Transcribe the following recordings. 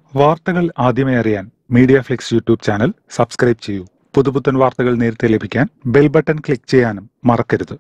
വാർത്തകൾ ആദ്യമേ അറിയാൻ media flix YouTube channel subscribe ചെയ്യൂ പുതുപുത്തൻ വാർത്തകൾ നേരത്തെ ലഭിക്കാൻ ബെൽ ബട്ടൺ ക്ലിക്ക് ചെയ്യാനും മറക്കരുത്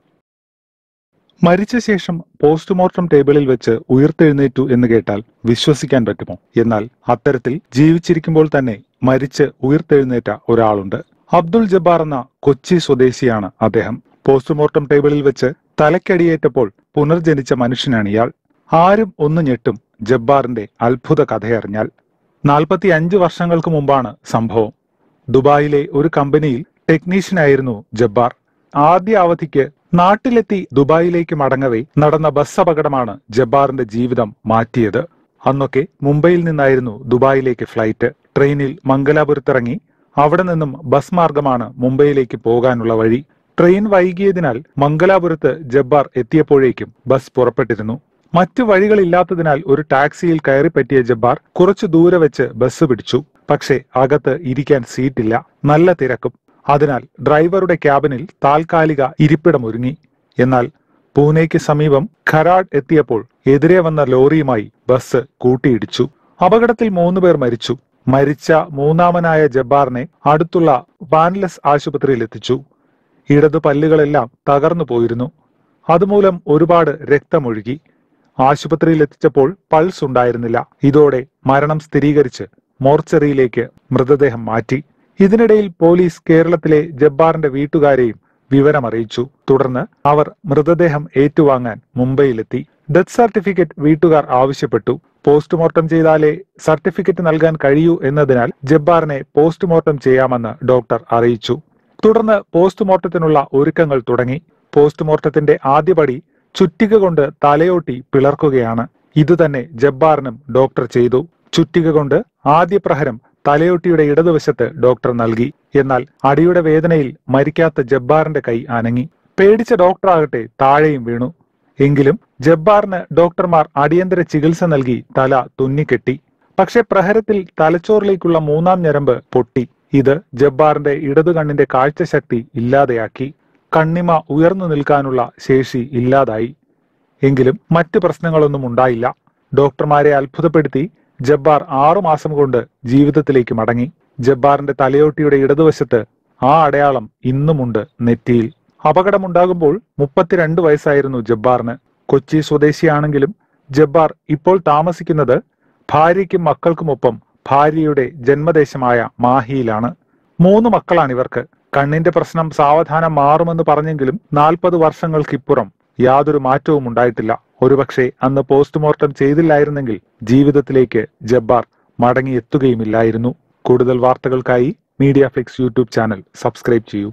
മരിച്ച ശേഷം പോസ്റ്റ്മോർട്ടം ടേബിളിൽ വെച്ച് ഉയർത്തെഴുന്നേറ്റു എന്ന് കേട്ടാൽ വിശ്വസിക്കാൻ പറ്റുമോ എന്നാൽ അത്തരത്തിൽ ജീവിച്ചിരിക്കുമ്പോൾ തന്നെ മരിച്ച് ഉയർത്തെഴുന്നേറ്റ ഒരാളുണ്ട് അബ്ദുൾ ജബ്ബാർ എന്ന കൊച്ചി സ്വദേശിയാണ് അദ്ദേഹം പോസ്റ്റ്മോർട്ടം ടേബിളിൽ വെച്ച് തലക്കടിയേറ്റപ്പോൾ പുനർജനിച്ച മനുഷ്യനാണ് ഇയാൾ ആരും ഒന്ന് ഞെട്ടും ജബ്ബാറിന്റെ അത്ഭുത കഥയറിഞ്ഞാൽ നാൽപ്പത്തി അഞ്ച് വർഷങ്ങൾക്ക് മുമ്പാണ് സംഭവം ദുബായിലെ ഒരു കമ്പനിയിൽ ടെക്നീഷ്യനായിരുന്നു ജബ്ബാർ ആദ്യ അവധിക്ക് നാട്ടിലെത്തി ദുബായിലേക്ക് മടങ്ങവേ നടന്ന ബസ് അപകടമാണ് ജബ്ബാറിന്റെ ജീവിതം മാറ്റിയത് അന്നൊക്കെ മുംബൈയിൽ നിന്നായിരുന്നു ദുബായിലേക്ക് ഫ്ലൈറ്റ് ട്രെയിനിൽ മംഗലാപുരത്തിറങ്ങി അവിടെ നിന്നും ബസ് മാർഗമാണ് മുംബൈയിലേക്ക് പോകാനുള്ള വഴി ട്രെയിൻ വൈകിയതിനാൽ മംഗലാപുരത്ത് ജബ്ബാർ എത്തിയപ്പോഴേക്കും ബസ് പുറപ്പെട്ടിരുന്നു മറ്റു വഴികളില്ലാത്തതിനാൽ ഒരു ടാക്സിയിൽ കയറി പറ്റിയ ജബ്ബാർ കുറച്ചു ദൂരെ വെച്ച് ബസ് പിടിച്ചു പക്ഷേ അകത്ത് ഇരിക്കാൻ സീറ്റില്ല നല്ല തിരക്കും അതിനാൽ ഡ്രൈവറുടെ ക്യാബിനിൽ താൽക്കാലിക ഇരിപ്പിടം ഒരുങ്ങി എന്നാൽ പൂനെയ്ക്ക് സമീപം ഖരാഡ് എത്തിയപ്പോൾ എതിരെ വന്ന ലോറിയുമായി ബസ് കൂട്ടിയിടിച്ചു അപകടത്തിൽ മൂന്നുപേർ മരിച്ചു മരിച്ച മൂന്നാമനായ ജബ്ബാറിനെ അടുത്തുള്ള ബാൻലസ് ആശുപത്രിയിൽ എത്തിച്ചു ഇടതു പല്ലുകളെല്ലാം തകർന്നു പോയിരുന്നു അതുമൂലം ഒരുപാട് രക്തമൊഴുകി ആശുപത്രിയിൽ എത്തിച്ചപ്പോൾ പൾസ് ഉണ്ടായിരുന്നില്ല ഇതോടെ മരണം സ്ഥിരീകരിച്ച് മോർച്ചറിയിലേക്ക് മൃതദേഹം മാറ്റി ഇതിനിടയിൽ പോലീസ് കേരളത്തിലെ ജബ്ബാറിന്റെ വീട്ടുകാരെയും വിവരമറിയിച്ചു തുടർന്ന് അവർ മൃതദേഹം ഏറ്റുവാങ്ങാൻ മുംബൈയിലെത്തി ഡെത്ത് സർട്ടിഫിക്കറ്റ് വീട്ടുകാർ ആവശ്യപ്പെട്ടു പോസ്റ്റ്മോർട്ടം ചെയ്താലേ സർട്ടിഫിക്കറ്റ് നൽകാൻ കഴിയൂ എന്നതിനാൽ ജബ്ബാറിനെ പോസ്റ്റ്മോർട്ടം ചെയ്യാമെന്ന് ഡോക്ടർ അറിയിച്ചു തുടർന്ന് പോസ്റ്റ്മോർട്ടത്തിനുള്ള ഒരുക്കങ്ങൾ തുടങ്ങി പോസ്റ്റ്മോർട്ടത്തിന്റെ ആദ്യപടി ചുറ്റിക കൊണ്ട് തലയോട്ടി പിളർക്കുകയാണ് ഇതുതന്നെ ജബ്ബാറിനും ഡോക്ടർ ചെയ്തു ചുറ്റിക കൊണ്ട് ആദ്യ പ്രഹരം തലയോട്ടിയുടെ ഇടതുവശത്ത് ഡോക്ടർ നൽകി എന്നാൽ അടിയുടെ വേദനയിൽ മരിക്കാത്ത ജബ്ബാറിന്റെ കൈ അനങ്ങി പേടിച്ച ഡോക്ടറാകട്ടെ താഴെയും വീണു എങ്കിലും ജബ്ബാറിന് ഡോക്ടർമാർ അടിയന്തര ചികിത്സ നൽകി തല തുന്നിക്കെട്ടി പക്ഷെ പ്രഹരത്തിൽ തലച്ചോറിലേക്കുള്ള മൂന്നാം ഞരമ്പ് പൊട്ടി ഇത് ജബ്ബാറിന്റെ ഇടതു കണ്ണിന്റെ കാഴ്ചശക്തി ഇല്ലാതെയാക്കി കണ്ണിമ ഉയർന്നു നിൽക്കാനുള്ള ശേഷി ഇല്ലാതായി എങ്കിലും മറ്റ് പ്രശ്നങ്ങളൊന്നും ഉണ്ടായില്ല ഡോക്ടർമാരെ അത്ഭുതപ്പെടുത്തി ജബ്ബാർ ആറുമാസം കൊണ്ട് ജീവിതത്തിലേക്ക് മടങ്ങി ജബ്ബാറിന്റെ തലയോട്ടിയുടെ ഇടതുവശത്ത് ആ അടയാളം ഇന്നുമുണ്ട് നെറ്റിയിൽ അപകടമുണ്ടാകുമ്പോൾ മുപ്പത്തിരണ്ട് വയസ്സായിരുന്നു ജബ്ബാറിന് കൊച്ചി സ്വദേശിയാണെങ്കിലും ജബ്ബാർ ഇപ്പോൾ താമസിക്കുന്നത് ഭാര്യയ്ക്കും മക്കൾക്കുമൊപ്പം ഭാര്യയുടെ ജന്മദേശമായ മാഹിയിലാണ് മൂന്ന് മക്കളാണ് ഇവർക്ക് കണ്ണിന്റെ പ്രശ്നം സാവധാനം മാറുമെന്ന് പറഞ്ഞെങ്കിലും നാൽപ്പത് വർഷങ്ങൾക്കിപ്പുറം യാതൊരു മാറ്റവും ഉണ്ടായിട്ടില്ല ഒരുപക്ഷെ അന്ന് പോസ്റ്റ്മോർട്ടം ചെയ്തില്ലായിരുന്നെങ്കിൽ ജീവിതത്തിലേക്ക് ജബ്ബാർ മടങ്ങിയെത്തുകയുമില്ലായിരുന്നു കൂടുതൽ വാർത്തകൾക്കായി media flix YouTube channel subscribe ചെയ്യൂ